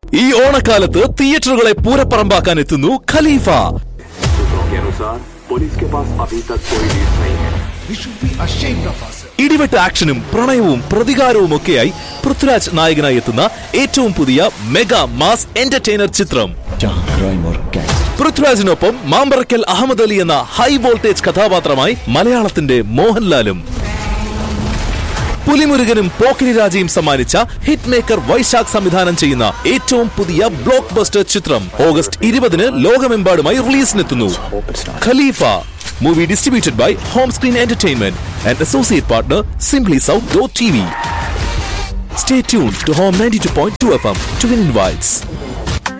ഈ ഓണക്കാലത്ത് തിയേറ്ററുകളെ പൂരപ്പറമ്പാക്കാൻ എത്തുന്നു ഖലീഫ सूत्रों के अनुसार पुलिस के पास अभी तक कोई लीड नहीं है We should be ashamed of ourselves. ഇടിവെട്ട് ആക്ഷനും പ്രണയവും പ്രതികാരവും ഒക്കെയായി പൃഥ്വിരാജ് നായകനായി എത്തുന്ന ഏറ്റവും പുതിയ മെഗാ മാസ് എന്റർടൈനർ ചിത്രം പൃഥ്വിരാജിനൊപ്പം മാമ്പറക്കൽ അഹമ്മദ് അലി എന്ന ഹൈ വോൾട്ടേജ് കഥാപാത്രമായി മലയാളത്തിന്റെ മോഹൻലാലും പുലിമുരുകനും പോക്കിരി രാജയും സമ്മാനിച്ച ഹിറ്റ് മേക്കർ വൈശാഖ് സംവിധാനം ചെയ്യുന്ന ഏറ്റവും പുതിയ ബ്ലോക്ക് ബസ്റ്റർ ചിത്രം ഓഗസ്റ്റ് ഇരുപതിന് ലോകമെമ്പാടുമായി റിലീസിനെത്തുന്നു Khalifa movie distributed by home screen entertainment and associate partner simply south dot T V stay tune to home ninety two point two F M to win invites